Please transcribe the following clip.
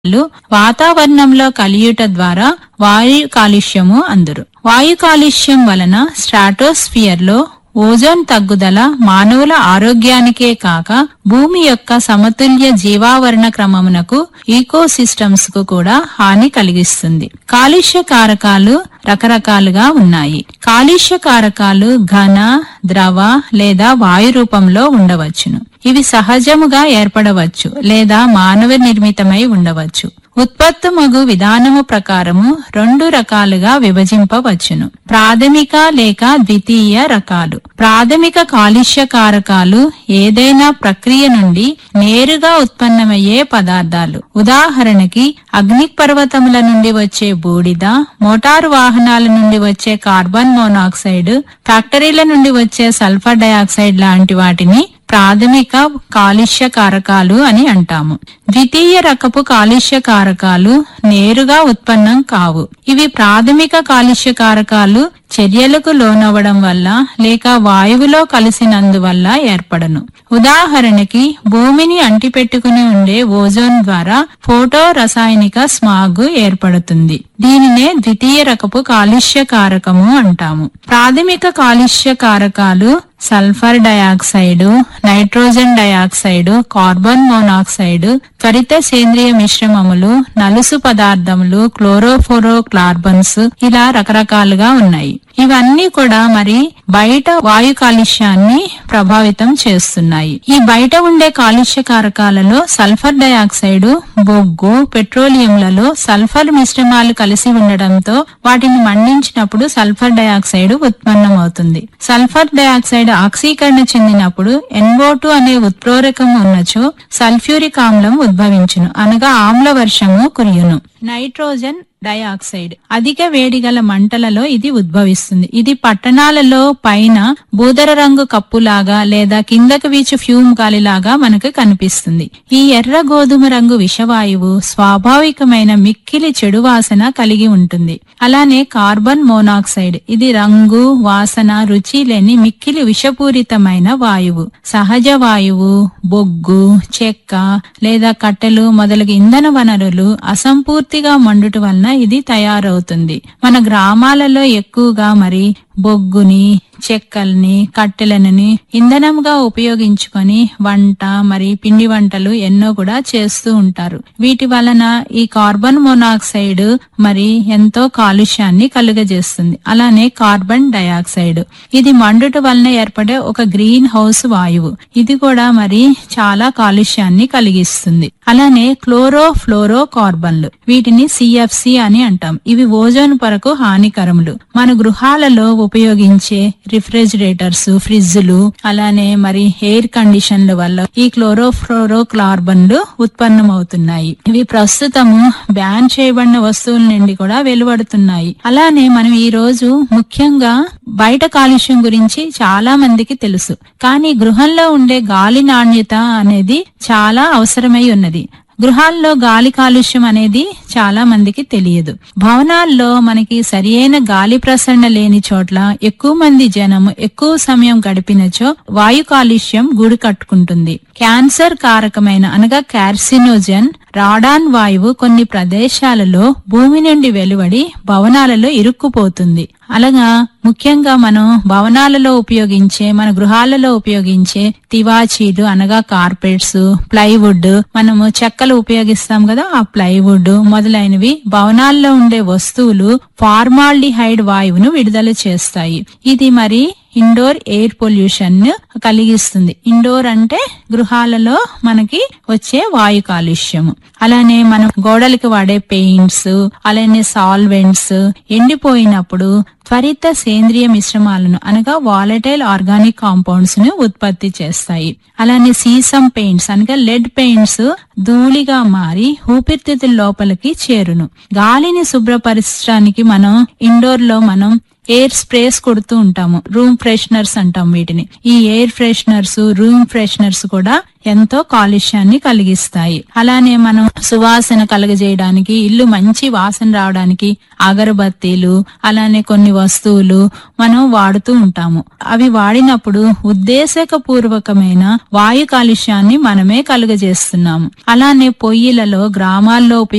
లు వాతావరణంలో కలియుట ద్వారా వాయు కాలుష్యము అందురు వాయు కాలుష్యం వలన స్ట్రాటోస్ఫియర్ లో ఓజోన్ తగ్గుదల మానవుల ఆరోగ్యానికే కాక భూమి యొక్క సమతుల్య జీవావరణ క్రమమునకు ఈకోసిస్టమ్స్ కు కూడా హాని కలిగిస్తుంది కాలుష్య కారకాలు రకరకాలుగా ఉన్నాయి కాలుష్య కారకాలు ఘన ద్రవ లేదా వాయు రూపంలో ఉండవచ్చును ఇవి సహజముగా ఏర్పడవచ్చు లేదా మానవ నిర్మితమై ఉండవచ్చు ఉత్పత్తి మగు విధానము ప్రకారము రెండు రకాలుగా విభజింపవచ్చును ప్రాథమిక లేక ద్వితీయ రకాలు ప్రాథమిక కాలుష్య కారకాలు ఏదైనా ప్రక్రియ నుండి నేరుగా ఉత్పన్నమయ్యే పదార్థాలు ఉదాహరణకి అగ్నిపర్వతముల నుండి వచ్చే బూడిద మోటారు వాహనాల నుండి వచ్చే కార్బన్ మోనాక్సైడ్ ఫ్యాక్టరీల నుండి వచ్చే సల్ఫర్ డయాక్సైడ్ లాంటి వాటిని ప్రాథమిక కాలుష్య కారకాలు అని అంటాము ద్వితీయ రకపు కాలుష్య కారకాలు నేరుగా ఉత్పన్నం కావు ఇవి ప్రాథమిక కాలుష్య కారకాలు చర్యలకు లోనవ్వడం వల్ల లేక వాయువులో కలిసినందువల్ల ఏర్పడను ఉదాహరణకి భూమిని అంటిపెట్టుకుని ఉండే ఓజోన్ ద్వారా ఫోటో రసాయనిక స్మాగ్ ఏర్పడుతుంది దీనినే ద్వితీయ రకపు కాలుష్య కారకము అంటాము ప్రాథమిక కాలుష్య కారకాలు sulphur dioxide nitrogen dioxide carbon monoxide త్వరిత సేంద్రియ మిశ్రమములు నలుసు పదార్థములు క్లోరోఫోరో కార్బన్స్ ఇలా రకరకాలుగా ఉన్నాయి ఇవన్నీ కూడా మరి బయట వాయు కాలుష్యాన్ని ప్రభావితం చేస్తున్నాయి ఈ బయట ఉండే కాలుష్య కారకాలలో సల్ఫర్ డయాక్సైడ్ బొగ్గు పెట్రోలియంలలో సల్ఫర్ మిశ్రమాలు కలిసి ఉండడంతో వాటిని మండించినప్పుడు సల్ఫర్ డయాక్సైడ్ ఉత్పన్నమవుతుంది సల్ఫర్ డయాక్సైడ్ ఆక్సీకరణ చెందినప్పుడు ఎన్ఓటు అనే ఉత్ప్రేరకం ఉన్నచో సల్ఫ్యూరిక్ ఆమ్లం ఉద్భవించును అనగా ఆమ్ల వర్షము కురియును నైట్రోజన్ డయాక్సైడ్ అధిక వేడిగల మంటలలో ఇది ఉద్భవిస్తుంది ఇది పట్టణాలలో పైన బూదర రంగు కప్పులాగా లేదా కిందకు వీచు ఫ్యూమ్ గాలిలాగా మనకు కనిపిస్తుంది ఈ ఎర్ర గోధుమ రంగు విషవాయువు స్వాభావికమైన మిక్కిలి చెడు వాసన కలిగి ఉంటుంది అలానే కార్బన్ మోనాక్సైడ్ ఇది రంగు వాసన రుచి లేని మిక్కిలి విషపూరితమైన వాయువు సహజ వాయువు బొగ్గు చెక్క లేదా కట్టెలు మొదలగు ఇంధన వనరులు అసంపూర్తిగా మండుట వలన ఇది తయారవుతుంది మన గ్రామాలలో ఎక్కువగా మరి బొగ్గుని చెక్కల్ని కట్టెలనని ఇంధనంగా ఉపయోగించుకొని వంట మరి పిండి వంటలు ఎన్నో కూడా చేస్తూ ఉంటారు వీటి వలన ఈ కార్బన్ మోనాక్సైడ్ మరి ఎంతో కాలుష్యాన్ని కలుగజేస్తుంది అలానే కార్బన్ డయాక్సైడ్ ఇది మండుట వలన ఏర్పడే ఒక గ్రీన్ హౌస్ వాయువు ఇది కూడా మరి చాలా కాలుష్యాన్ని కలిగిస్తుంది అలానే క్లోరో ఫ్లోరో కార్బన్లు వీటిని సిఎఫ్సి అని అంటాం ఇవి ఓజోన్ పొరకు హానికరములు మన గృహాలలో ఉపయోగించే రిఫ్రిజిరేటర్స్ ఫ్రిడ్జ్లు అలానే మరి ఎయిర్ కండిషన్ల వల్ల ఈ క్లోరోఫ్లోరో కార్బన్లు ఉత్పన్నమవుతున్నాయి ఇవి ప్రస్తుతము బ్యాన్ చేయబడిన వస్తువుల నుండి కూడా వెలువడుతున్నాయి అలానే మనం ఈ రోజు ముఖ్యంగా బయట కాలుష్యం గురించి చాలా మందికి తెలుసు కానీ గృహంలో ఉండే గాలి నాణ్యత అనేది చాలా అవసరమై ఉన్నది గృహాల్లో గాలి కాలుష్యం అనేది చాలా మందికి తెలియదు భవనాల్లో మనకి సరియైన గాలి ప్రసరణ లేని చోట్ల ఎక్కువ మంది జనం ఎక్కువ సమయం గడిపినచో వాయు కాలుష్యం గూడు కట్టుకుంటుంది క్యాన్సర్ కారకమైన అనగా కార్సినోజన్ రాడాన్ వాయువు కొన్ని ప్రదేశాలలో భూమి నుండి వెలువడి భవనాలలో ఇరుక్కుపోతుంది అలాగా ముఖ్యంగా మనం భవనాలలో ఉపయోగించే మన గృహాలలో ఉపయోగించే తివాచీలు అనగా కార్పెట్స్ ప్లైవుడ్ మనము చెక్కలు ఉపయోగిస్తాం కదా ఆ ప్లైవుడ్ మొదలైనవి భవనాల్లో ఉండే వస్తువులు ఫార్మాల్డిహైడ్ వాయువును విడుదల చేస్తాయి ఇది మరి ఇండోర్ ఎయిర్ పొల్యూషన్ కలిగిస్తుంది ఇండోర్ అంటే గృహాలలో మనకి వచ్చే వాయు కాలుష్యము అలానే మనం గోడలకు వాడే పెయింట్స్ అలానే సాల్వెంట్స్ ఎండిపోయినప్పుడు త్వరిత సేంద్రియ మిశ్రమాలను అనగా వాలటైల్ ఆర్గానిక్ కాంపౌండ్స్ ను ఉత్పత్తి చేస్తాయి అలానే సీసం పెయింట్స్ అనగా లెడ్ పెయింట్స్ ధూళిగా మారి ఊపిరితిత్తుల లోపలికి చేరును గాలిని శుభ్రపరచడానికి మనం ఇండోర్ లో మనం ఎయిర్ స్ప్రేస్ కొడుతూ ఉంటాము రూమ్ ఫ్రెషనర్స్ అంటాం వీటిని ఈ ఎయిర్ ఫ్రెషనర్స్ రూమ్ ఫ్రెషనర్స్ కూడా ఎంతో కాలుష్యాన్ని కలిగిస్తాయి అలానే మనం సువాసన కలగజేయడానికి ఇల్లు మంచి వాసన రావడానికి అగరబత్తీలు అలానే కొన్ని వస్తువులు మనం వాడుతూ ఉంటాము అవి వాడినప్పుడు ఉద్దేశకపూర్వకమైన వాయు కాలుష్యాన్ని మనమే కలుగజేస్తున్నాము అలానే పొయ్యిలలో గ్రామాల్లో ఉపయోగించే